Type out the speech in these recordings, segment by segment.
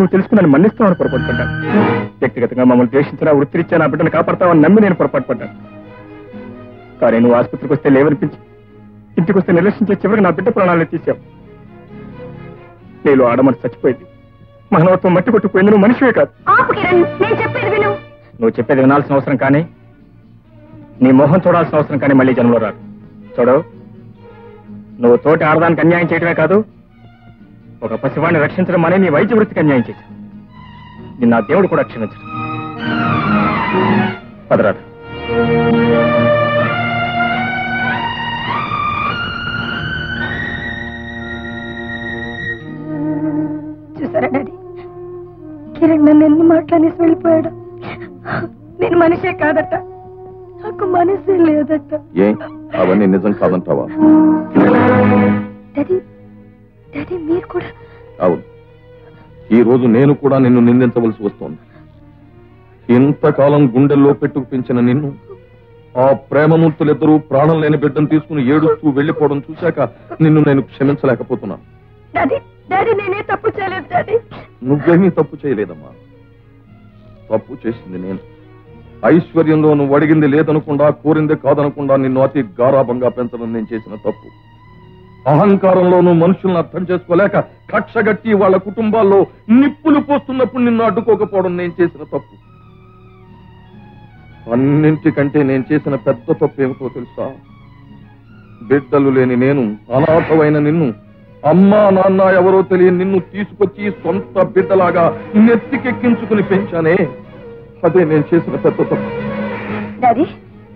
నువ్వు తెలుసుకుని నన్ను మన్నిస్తావని పొరపాటు పడ్డాను వ్యక్తిగతంగా మమ్మల్ని ద్వేషించినా వృత్తిరిచ్చా నా బిడ్డను కాపాడతావని నమ్మి నేను పొరపాటు పడ్డాను కానీ నువ్వు ఆసుపత్రికి వస్తే లేవనిపించి ఇంటికి వస్తే నిర్లక్ష్యించే చివరికి నా బిడ్డ ప్రాణాలను తీసావు నేను ఆడమని చచ్చిపోయింది మానవత్వం మట్టి కొట్టుకుపోయింది నువ్వు మనిషివే కాదు ఆపు కిరణ్ నేను చెప్పేది విను నువ్వు చెప్పేది వినాల్సిన అవసరం కానీ నీ మొహం చూడాల్సిన అవసరం కానీ మళ్ళీ జన్మలో రాదు చూడు నువ్వు తోటి ఆడదానికి అన్యాయం చేయడమే కాదు ఒక పసివాడిని రక్షించడం అనే నీ వైద్య వృత్తికి అన్యాయం చేశావు నిన్న ఆ దేవుడు కూడా క్షమించడు పదరాదు చూసారా డాడీ కిరణ్ నన్ను ఎన్ని మాట్లాడేసి వెళ్ళిపోయాడు నేను మనిషే కాదట నాకు మనసే లేదట ఏ అవన్నీ నిజం కాదంటావా డాడీ డాడీ మీరు కూడా అవును ఈ రోజు నేను కూడా నిన్ను నిందించవలసి వస్తోంది ఇంతకాలం గుండెల్లో పెట్టుకు పెంచిన నిన్ను ఆ ప్రేమమూర్తులిద్దరూ ప్రాణం లేని బిడ్డను తీసుకుని ఏడుస్తూ వెళ్లిపోవడం చూశాక నిన్ను నేను క్షమించలేకపోతున్నాను డాడీ డాడీ నేనే తప్పు చేయలేదు డాడీ నువ్వేమీ తప్పు చేయలేదమ్మా తప్పు చేసింది నేను ఐశ్వర్యంలో నువ్వు అడిగింది లేదనకుండా కోరింది కాదనకుండా నిన్ను అతి గారాభంగా పెంచడం నేను చేసిన తప్పు అహంకారంలో నువ్వు మనుషులను అర్థం చేసుకోలేక కక్షగట్టి వాళ్ళ కుటుంబాల్లో నిప్పులు పోస్తున్నప్పుడు నిన్ను అడ్డుకోకపోవడం నేను చేసిన తప్పు అన్నింటికంటే నేను చేసిన పెద్ద తప్పు ఏమిటో తెలుసా బిడ్డలు లేని నేను అనాథమైన నిన్ను అమ్మా నాన్న ఎవరో తెలియని నిన్ను తీసుకొచ్చి సొంత బిడ్డలాగా నెత్తికెక్కించుకుని పెంచానే అదే నేను చేసిన పెద్ద తప్పు డాడీ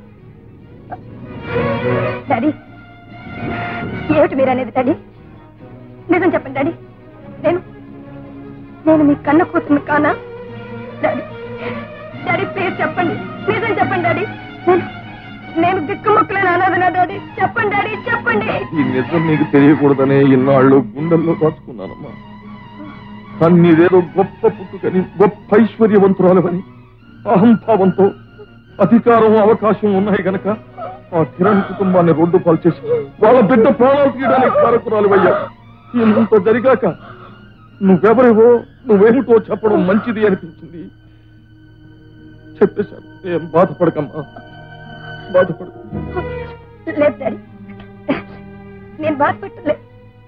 డాడీ ఏమిటి మీరు అనేది డాడీ నిజం చెప్పండి డాడీ నేను నేను మీ కన్న కూతురు కానా డాడీ డాడీ ప్లీజ్ చెప్పండి నిజం చెప్పండి డాడీ నేను నేను దిక్కుముక్కలేని అనాథనా డాడీ చెప్పండి డాడీ చెప్పండి ఈ నిజం నీకు తెలియకూడదనే ఇన్నాళ్ళు గుండెల్లో దాచుకున్నానమ్మా కానీ నీదేదో గొప్ప పుట్టుకని గొప్ప ఐశ్వర్యవంతురాలవని అహంభావంతో అధికారం అవకాశం ఉన్నాయి గనక ఆ కిరణ్ కుటుంబాన్ని రోడ్డు పాలు చేసి వాళ్ళ బిడ్డ ప్రాణాలు తీయడానికి కారకురాలు అయ్యా ఇంత జరిగాక నువ్వెవరివో నువ్వేమిటో చెప్పడం మంచిది అనిపించింది చెప్పేశాను ఏం బాధపడకమ్మా బాధపడక లేదు డాడీ నేను బాధపెట్టలేదు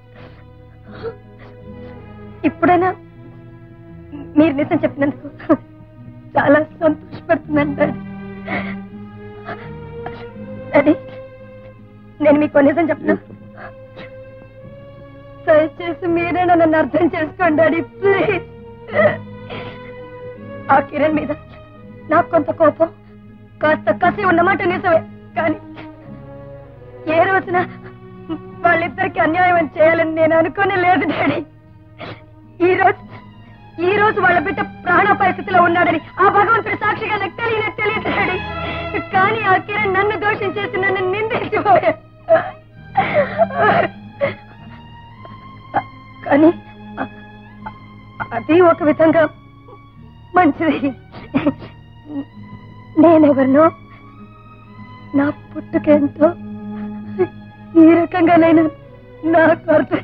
ఇప్పుడైనా మీరు నిజం చెప్పినందుకు చాలా సంతోషపడుతున్నాను డాడీ డాడీ నేను మీకు నిజం చెప్తున్నా దయచేసి మీరైనా నన్ను అర్థం చేసుకోండి డాడీ ప్లీజ్ ఆ కిరణ్ మీద నాకు కొంత కోపం కాస్త కసి ఉన్నమాట నిజమే కానీ ఏ రోజున వాళ్ళిద్దరికి అన్యాయం అని చేయాలని నేను అనుకుని లేదు డాడీ ఈ రోజు ఈ రోజు వాళ్ళ బిడ్డ ప్రాణ పరిస్థితిలో ఉన్నాడని ఆ భగవంతుడి సాక్షిగా నాకు తెలియనే తెలియదు డాడీ కానీ ఆ కిరణ్ నన్ను దోషించేసి నన్ను నిందించిపోయా కానీ అ- అది ఒక విధంగా మంచిది నేనెవరినో నా పుట్టుకేంటో ఈ రకంగా నేను నాకు అర్థం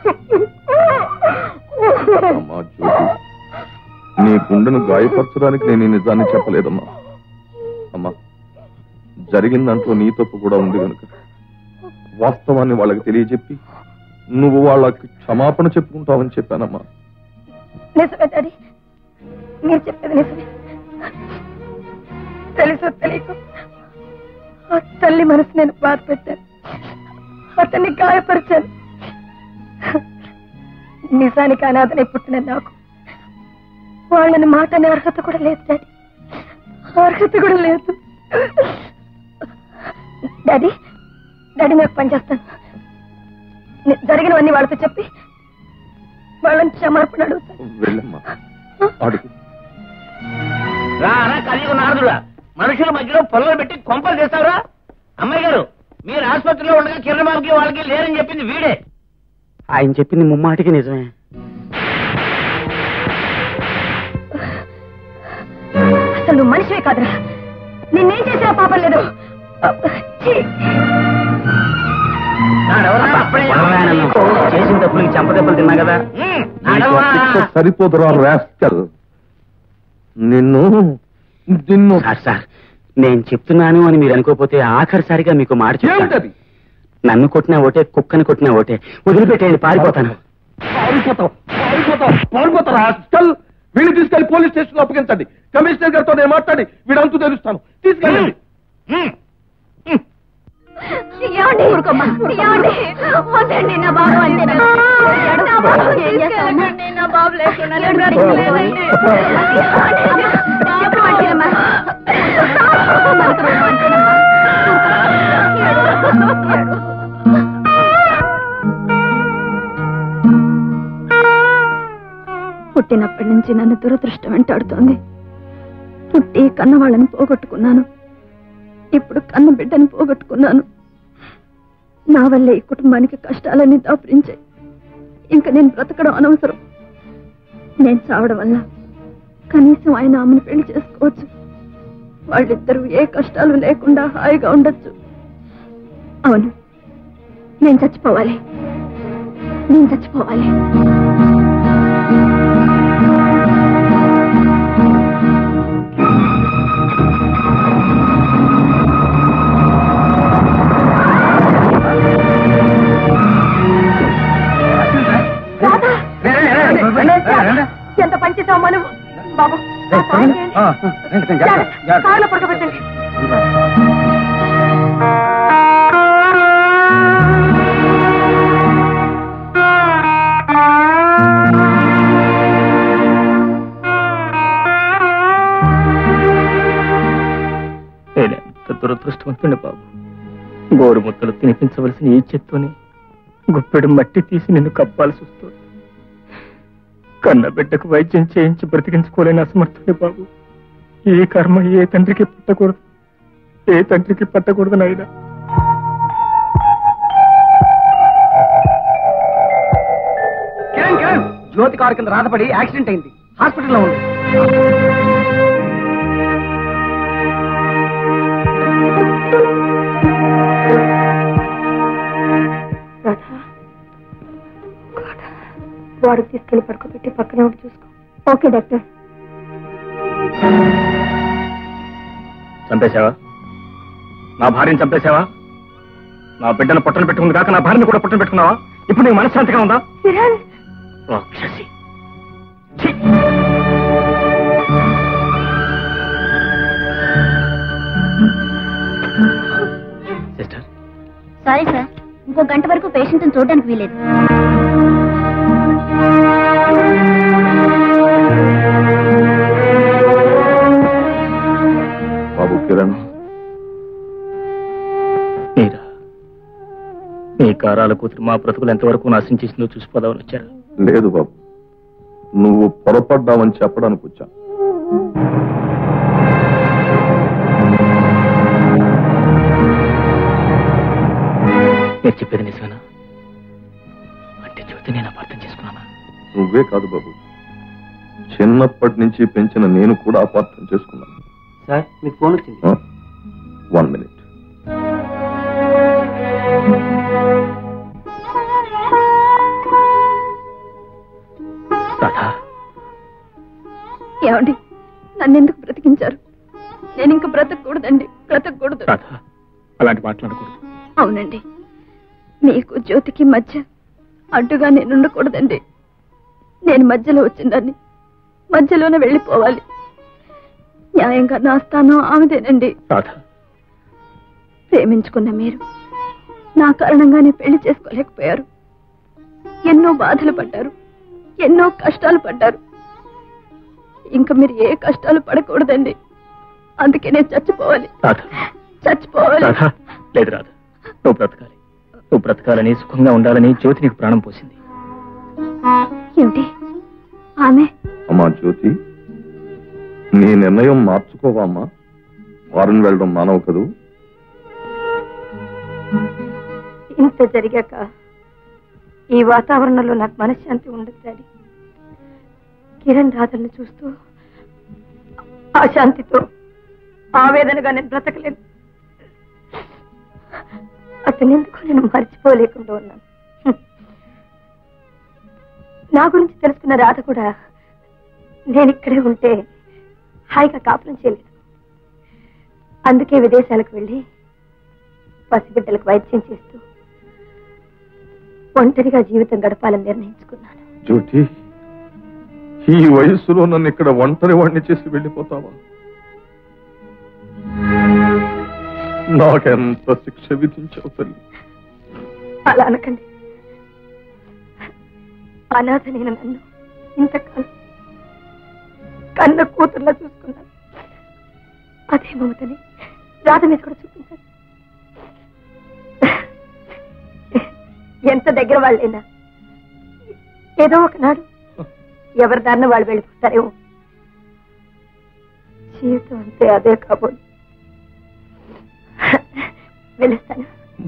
అమ్మా జ్యోతి నీ గుండెను గాయపరచడానికి నేను ఈ నిజాన్ని చెప్పలేదమ్మా అమ్మా జరిగిన దాంట్లో నీ తప్పు కూడా ఉంది కనుక వాస్తవాన్ని వాళ్ళకి తెలియజెప్పి నువ్వు వాళ్ళకి క్షమాపణ చెప్పుకుంటావని చెప్పానమ్మా నిజమే డాడీ మీరు చెప్పేది నిజమే తెలుసో తెలియకు ఆ తల్లి మనసు నేను బాధ పెట్టాను అతన్ని గాయపరిచాను నిజానికి అనాథనే పుట్టిన నాకు వాళ్ళని మాట అనే అర్హత కూడా లేదు డాడీ అర్హత కూడా లేదు డాడీ డాడీ నాకు పని చేస్తాను ని- జరిగినవన్నీ వాళ్ళతో చెప్పి వాళ్ళని క్షమార్పణ అడుగుతాను వెళ్ళమ్మా అడుగు రా రా కలియుగ నారదుడా మనుషుల మధ్యలో పొలలు పెట్టి కొంపలు చేస్తావురా అమ్మాయి గారు మీరు ఆసుపత్రిలో ఉండగా కిరణబాబుకి వాళ్ళకి లేరని చెప్పింది వీడే ఆయన చెప్పింది ముమ్మాటికి నిజమే అసలు నువ్వు మనిషివే కాదురా నిన్నేం చేసినా పాపం లేదు ఛీ! నాడెవరా? అప్పుడే వదలరా నన్ను. చేసిన తప్పులకి చెంప దెబ్బలు తిన్నా కదా ఉమ్, నీకు నాడెవరా? అతికిస్తే సరిపోదురా రాస్కల్ నిన్ను నిన్ను సార్ సార్ నేను చెప్తున్నాను అని మీరు అనుకోకపోతే ఆఖరిసారిగా మీకు మాట చెప్తాను ఏమిటది నన్ను కొట్టినా ఓటే కుక్కని కొట్టినా ఓటే వదిలిపెట్టేయండి పారిపోతాను పారిపోతావు పారిపోతావు పారిపోతావు రాస్కల్ వీడిని తీసుకెళ్లి పోలీస్ స్టేషన్ అప్పగించండి కమిషనర్ గారితో నేను మాట్లాడి వీడంతు తెలుస్తాను తీసుకెళ్ళండి ఉమ్, ఏమండి ఏమండి వద్దండి నా బాబు అంటే నా బాబు ఏం చేస్తామండి నా బాబు లేకుండా నేను బ్రతకలేనండి. బాబు అంటేనమ్మా. బతకలేను అంటేనమ్మా. ఏడు. పుట్టినప్పటి నుంచి నన్ను దురదృష్టం వెంటాడుతోంది పుట్టి కన్నవాళ్ళని పోగొట్టుకున్నాను ఇప్పుడు కన్న బిడ్డని పోగొట్టుకున్నాను నా వల్లే ఈ కుటుంబానికి కష్టాలన్నీ దాపురించాయి ఇంకా నేను బ్రతకడం అనవసరం నేను చావడం వల్ల కనీసం ఆయన ఆమెను పెళ్లి చేసుకోవచ్చు వాళ్ళిద్దరూ ఏ కష్టాలు లేకుండా హాయిగా ఉండొచ్చు అవును నేను చచ్చిపోవాలి నేను చచ్చిపోవాలి ఎంత పంచితావు మనవు బాబు ఆ సాయం చేయండి. జాగ్రత్త. కాళ్ళ పడుకోబెట్టండి నేనెంత దురదృష్టవంతుని బాబు గోరు ముద్దలు తినిపించవలసిన ఈ చెత్తోని గుప్పెడు మట్టి తీసి నిన్ను కప్పాల్సి వస్తుంది కన్న బిడ్డకు వైద్యం చేయించి బ్రతికించుకోలేని అసమర్థుని బాబు ఈ కర్మ ఏ తండ్రికి పట్టకూడదు ఏ తండ్రికి పట్టకూడదు నాయనా కిరణ్ కిరణ్ జ్యోతి కారు కింద రాతపడి యాక్సిడెంట్ అయింది హాస్పిటల్లో ఉంది వాడు తీసుకెళ్లి పడుకోబెట్టి పక్కన ఒకటి చూసుకో ఓకే డాక్టర్ చంపేశావా నా భార్యను చంపేశావా నా బిడ్డను పొట్టను పెట్టుకుంది కాక నా భార్యను కూడా పొట్టను పెట్టుకున్నావా ఇప్పుడు నీకు మనశ్శాంతిగా ఉందా కిరణ్ రాక్షసి ఛీ! సిస్టర్ సారీ సార్ ఇంకో గంట వరకు పేషెంట్ చూడడానికి వీలేదు బాబు కిరణ్ మీరా మీ కారాల కూతురు మా బ్రతుకులు ఎంతవరకు నాశనం చేసిందో చూసిపోదామని వచ్చారా లేదు బాబు నువ్వు పొరపడ్డావని చెప్పడానికి వచ్చా మీరు చెప్పేది నిజమేనా అంటే జ్యోతి నేను అపార్థం చేసుకున్నానా నువ్వే కాదు బాబు చిన్నప్పటి నుంచి పెంచిన నేను కూడా అపార్థం చేసుకున్నాను సార్ మీకు ఫోన్ వచ్చింది వన్ మినిట్ రాధా ఏమండి నన్ను ఎందుకు బ్రతికించారు నేను ఇంక బ్రతకూడదండి బ్రతకూడదు రాధా అలాంటి మాట్లాడకూడదు అవునండి మీకు జ్యోతికి మధ్య అడ్డుగా నేను ఉండకూడదండి నేను మధ్యలో వచ్చిందాన్ని మధ్యలోనే వెళ్ళిపోవాలి న్యాయంగా నా స్థానం ఆమెదేనండి రాధా ప్రేమించుకున్న మీరు నా కారణంగానే పెళ్లి చేసుకోలేకపోయారు ఎన్నో బాధలు పడ్డారు ఎన్నో కష్టాలు పడ్డారు ఇంకా మీరు ఏ కష్టాలు పడకూడదండి అందుకే నేను చచ్చిపోవాలి రాధా చచ్చిపోవాలి రాధా లేదు రాధా నువ్వు బ్రతకాలి నువ్వు బ్రతకాలని సుఖంగా ఉండాలని జ్యోతి నీకు ప్రాణం పోసింది ఏమిటి ఆమె అమ్మా జ్యోతి నీ నిర్ణయం మార్చుకోవా అమ్మా ఫారెన్ వెళ్ళడం మానవ కదూ ఇంత జరిగాక ఈ వాతావరణంలో నాకు మనశ్శాంతి ఉండదు డాడీ కిరణ్ రాధల్ని చూస్తూ ఆ శాంతితో ఆవేదనగా నేను బ్రతకలేను అతను ఎందుకు నేను మర్చిపోలేకుండా ఉన్నాను హ్మ్. నా గురించి తెలుసుకున్న రాధ కూడా నేను ఇక్కడే ఉంటే హాయిగా కాపురం చేయలేదు అందుకే విదేశాలకు వెళ్ళి పసిబిడ్డలకు వైద్యం చేస్తూ ఒంటరిగా జీవితం గడపాలని నిర్ణయించుకున్నాను జ్యోతి ఈ వయస్సులో నన్ను ఇక్కడ ఒంటరి వాడిని చేసి వెళ్ళిపోతావా నాకెంత శిక్ష విధించావు తల్లి అలా అనకండి అనాథ నేను నన్ను ఇంతకాలం కన్న కూతుర్లా చూసుకున్నాను అదే మమతని రాధ మీద కూడా చూపించాను ఎంత దగ్గర వాళ్ళైనా ఏదో ఒకనాడు ఎవరి దారిన వాళ్ళు వెళ్ళిపోతారేమో జీవితం అంతే అదే కాబోలు వెళ్ళిస్తాను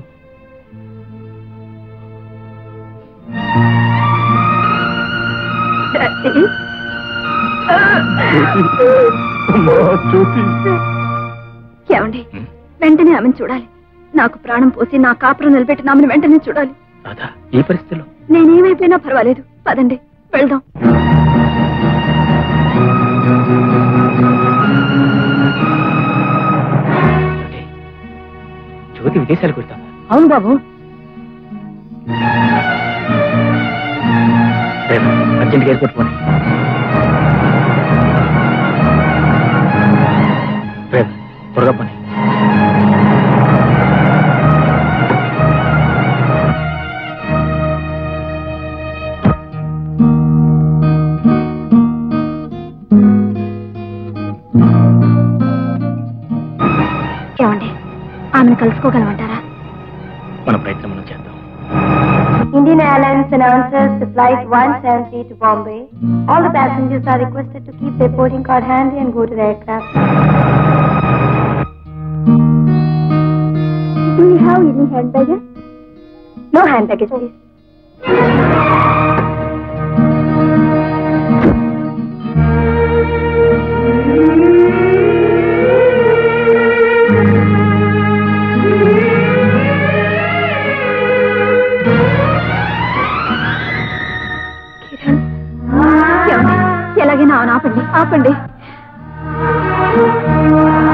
డాడీ. అమ్మా, జ్యోతి ఏమండి వెంటనే ఆమెను చూడాలి నాకు ప్రాణం పోసి నా కాపురం నిలబెట్టిన ఆమెను వెంటనే చూడాలి రాధా ఈ పరిస్థితిలో నేనేమైపోయినా పర్వాలేదు పదండి వెళ్దాం జ్యోతి, జ్యోతి విదేశాలకు వెళ్తావా అవును బాబు రేపు అర్జెంట్గా ఎయిర్పోర్ట్ పోనీ రేపు త్వరగా పోనీ ఏమండి ఆమెను కలుసుకోగలమంటారా మన ప్రయత్నం మనం చేద్దాం Indian Airlines announces the flight 170 to Bombay. All the passengers are requested to keep their boarding card handy and go to the aircraft. Do you have any hand baggage? No hand baggage, please. Kiran ఏమండి? ఎలాగైనా ఆమెను ఆపండి ఆపండి